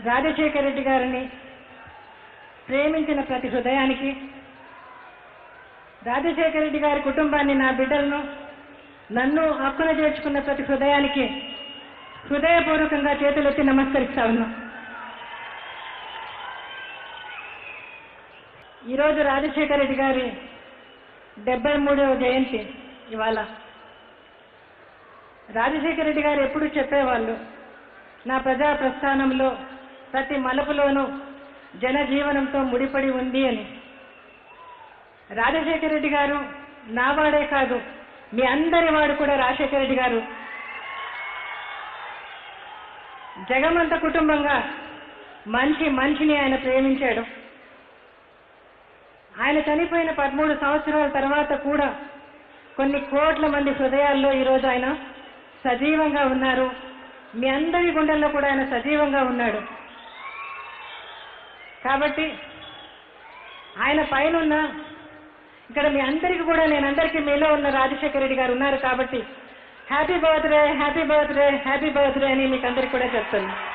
రాజశేఖర రెడ్డి గారిని ప్రేమించిన ప్రతి హృదయానికి రాజశేఖర రెడ్డి గారి కుటుంబాన్ని నా బిడ్డలను నన్ను హక్కున చేర్చుకున్న ప్రతి హృదయానికి హృదయపూర్వకంగా చేతులెత్తి నమస్కరిస్తా ఉన్నా ఈరోజు రాజశేఖర రెడ్డి గారి డెబ్బై మూడవ జయంతి ఇవాళ రాజశేఖర రెడ్డి గారు ఎప్పుడు చెప్పేవాళ్ళు నా ప్రజా ప్రస్థానంలో ప్రతి మలుపులోనూ జనజీవనంతో ముడిపడి ఉంది అని రాజశేఖర రెడ్డి గారు నావాడే కాదు మీ అందరి వాడు కూడా రాజశేఖర రెడ్డి గారు జగమంత కుటుంబంగా మంచి మనిషిని ఆయన ప్రేమించాడు ఆయన చనిపోయిన పదమూడు సంవత్సరాల తర్వాత కూడా కొన్ని కోట్ల మంది హృదయాల్లో ఈరోజు ఆయన సజీవంగా ఉన్నారు మీ అందరి గుండెల్లో కూడా ఆయన సజీవంగా ఉన్నాడు కాబట్టి ఆయన పైన ఉన్న ఇక్కడ మీ అందరికీ కూడా నేను అందరికీ మీలో ఉన్న రాజశేఖర రెడ్డి గారు ఉన్నారు కాబట్టి happy birthday happy birthday happy birthday అని మీకు అందరికి కూడా చెప్తాను